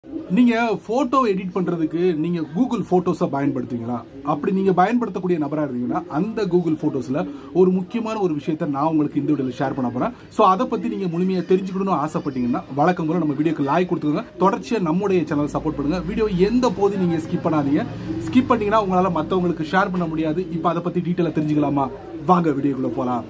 நீங்க photo edit பண்றதுக்கு நீங்க கூகுள் போட்டோஸை பயன்படுத்துவீங்களா அப்படி நீங்க பயன்படுத்தக்கூடிய நபரா இருந்தீங்கன்னா அந்த கூகுள் போட்டோஸ்ல ஒரு முக்கியமான ஒரு விஷயத்தை நான் உங்களுக்கு இந்த வீடியோல ஷேர் பண்ண போறேன் சோ அதை பத்தி நீங்க முழுமையா தெரிஞ்சுக்கணும்னு ஆசைப்பட்டீங்கன்னா வழக்கம் போல நம்ம வீடியோக்கு லைக் கொடுத்துக்கோங்க தொடர்ச்சியா நம்முடைய சேனல் சப்போர்ட் பண்ணுங்க வீடியோ எந்த போது நீங்க ஸ்கிப் பண்ணாதீங்க ஸ்கிப் பண்ணீங்கன்னா உங்களால மத்தவங்களுக்கு ஷேர் பண்ண முடியாது இப்போ அதை பத்தி டீட்டெயிலா தெரிஞ்சுக்கலாமா வாங்க வீடியோக்குள்ள போலாம்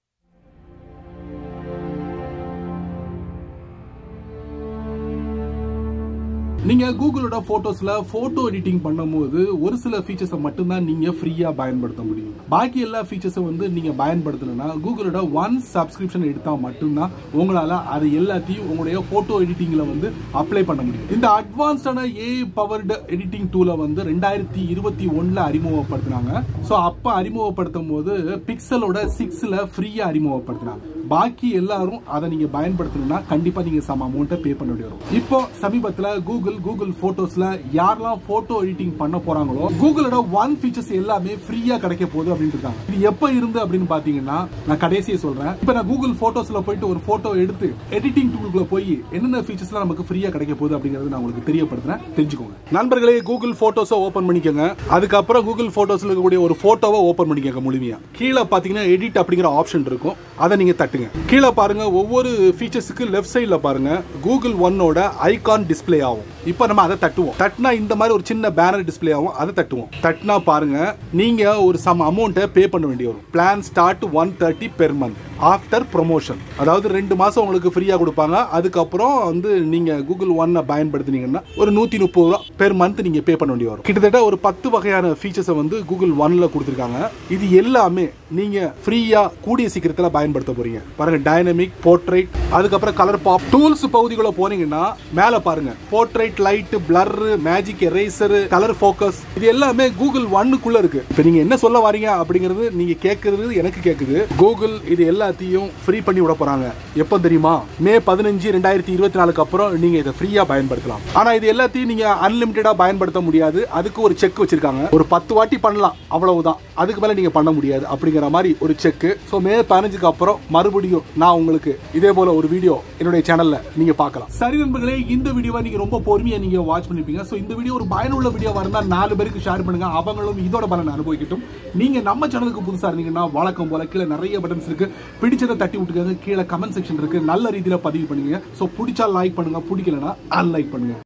நீங்க கூகுளோட போட்டோஸ்ல போட்டோ எடிட்டிங் பண்ணும்போது ஒரு சில ஃபீச்சர்ஸை மட்டும்தான் நீங்க ஃப்ரீயா பயன்படுத்த முடியும் பாக்கி எல்லா ஃபீச்சர்ஸும் வந்து நீங்க பயன்படுத்தணும்னா கூகுளோட ஒன் சப்ஸ்கிரிப்ஷன் எடுத்தா மட்டும்தான் உங்களால அது எல்லாத்தையும் உங்களுடைய போட்டோ எடிட்டிங்ல வந்து அப்ளை பண்ண முடியும் இந்த அட்வான்ஸ்டான ஏ பவர்டு எடிட்டிங் டூலை வந்து ரெண்டாயிரத்தி இருபத்தி ஒன்னுல அறிமுகப்படுத்தினாங்க ஸோ அப்ப அறிமுகப்படுத்தும் போது பிக்சலோட சிக்ஸ்ல ஃப்ரீயா அறிமுகப்படுத்தினாங்க பாக்கி எல்லாரும் அதை நீங்க பயன்படுத்தணும்னா கண்டிப்பா நீங்க சம அமௌண்ட்டை பே பண்ண வேண்டி வரும் இப்போ சமீபத்துல கூகுள் கூகுள் போட்டோஸ்ல யாரெல்லாம் போட்டோ எடிட்டிங் பண்ண போறாங்களோ கூகுளோட ஒன் ஃபீச்சர்ஸ் எல்லாமே ஃப்ரீயா கிடைக்க போகுது அப்படின்னு இருக்காங்க இது எப்ப இருந்து அப்படின்னு பாத்தீங்கன்னா நான் கடைசியை சொல்றேன் இப்போ நான் கூகுள் போட்டோஸ்ல போயிட்டு ஒரு போட்டோ எடுத்து எடிட்டிங் டூலுக்குள்ள போய் என்னென்ன ஃபீச்சர்ஸ்லாம் நமக்கு ஃப்ரீயா கிடைக்க போகுது அப்படிங்கறது நான் உங்களுக்கு தெரியப்படுத்துறேன் தெரிஞ்சுக்கோங்க நண்பர்களே கூகுள் போட்டோஸை ஓபன் பண்ணிக்கோங்க அதுக்கப்புறம் கூகுள் போட்டோஸ்ல இருக்கக்கூடிய ஒரு போட்டோவை ஓபன் பண்ணிக்கோங்க முழுமையா கீழே பாத்தீங்கன்னா எடிட் அப்படிங்கிற ஆப்ஷன் இருக்கும் அதை நீங்க தட்டுங்க கீழே பாருங்க ஒவ்வொரு ஃபீச்சர்ஸுக்கு லெஃப்ட் சைடுல பாருங்க கூகுள் ஒன்னோட ஐகான் டிஸ்ப்ளே ஆகும் இப்போ நம்ம அதை தட்டுவோம் தட்டினா இந்த மாதிரி ஒரு சின்ன பேனர் டிஸ்ப்ளே ஆகும் அதை தட்டுவோம் தட்டினா பாருங்க நீங்க ஒரு சம் அமௌண்ட்டை பே பண்ண வேண்டி வரும் plan start one thirty per month after promotion அதாவது ரெண்டு மாசம் உங்களுக்கு ஃப்ரீயா கொடுப்பாங்க அதுக்கப்புறம் வந்து நீங்க கூகுள் ஒன்னை பயன்படுத்தினீங்கன்னா ஒரு நூத்தி முப்பது ரூபா பெர் மந்த் நீங்க பே பண்ண வேண்டி வரும் கிட்டத்தட்ட ஒரு பத்து வகையான ஃபீச்சர்ஸை வந்து கூகுள் ஒன்ல கொடுத்துருக்காங்க இது எல்லாமே நீங்க ஃப்ரீயா கூடிய சீக்கிரத்தில் பயன்படுத்த போறீங்க பாருங்க டைனமிக் போர்ட்ரைட் அதுக்கப்புறம் கலர் பாப் டூல்ஸ் பகுதிக்குள்ள போனீங்கன்னா மேல பாருங்க portrait light blur magic eraser colour focus இது எல்லாமே கூகுள் ஒன்னுக்குள்ள இருக்கு இப்போ நீங்க என்ன சொல்ல வரீங்க அப்படிங்கிறது நீங்க கேட்கறது எனக்கு கேட்குது கூகுள் இது எல்லாத்தையும் ஃப்ரீ பண்ணி விட போறாங்க எப்போ தெரியுமா மே பதினஞ்சு ரெண்டாயிரத்தி இருபத்தி நாலுக்கு அப்புறம் நீங்க இதை ஃப்ரீயா பயன்படுத்தலாம் ஆனா இது எல்லாத்தையும் நீங்க அன்லிமிட்டடா பயன்படுத்த முடியாது அதுக்கு ஒரு செக் வச்சிருக்காங்க ஒரு பத்து வாட்டி பண்ணலாம் அவ்வளவுதான் அதுக்கு மேல நீங்க பண்ண முடியாது அப்படிங்கிற மாதிரி ஒரு செக் ஸோ மே பதினஞ்சுக்கு அப்புறம் மறுபடியும் நான் உங்களுக்கு இதே போல ஒரு வீடியோ என்னுடைய சேனல்ல நீங்க பார்க்கலாம் சரி நண்பர்களே இந்த வீடியோவை நீங்க ரொம்ப பொறுமையா நீங்க வாட்ச் பண்ணிருப்பீங்க ஸோ இந்த வீடியோ ஒரு பயனுள்ள வீடியோவா இருந்தா நாலு பேருக்கு ஷேர் பண்ணுங்க அவங்களும் இதோட பலன் அனுபவிக்கட்டும் நீங்க நம்ம சேனலுக்கு புதுசா இருந்தீங்கன்னா வழக்கம் போல கீழே நிறைய பட்டன்ஸ் இருக்கு பிடிச்சதை தட்டி விட்டுக்கோங்க கீழே கமெண்ட் செக்ஷன் இருக்கு நல்ல ரீதியில பதிவு பண்ணுங்க ஸோ பிடிச்சா லைக் பண்ணுங்க பிடிக்கலனா அன்லைக் பண்ணுங்க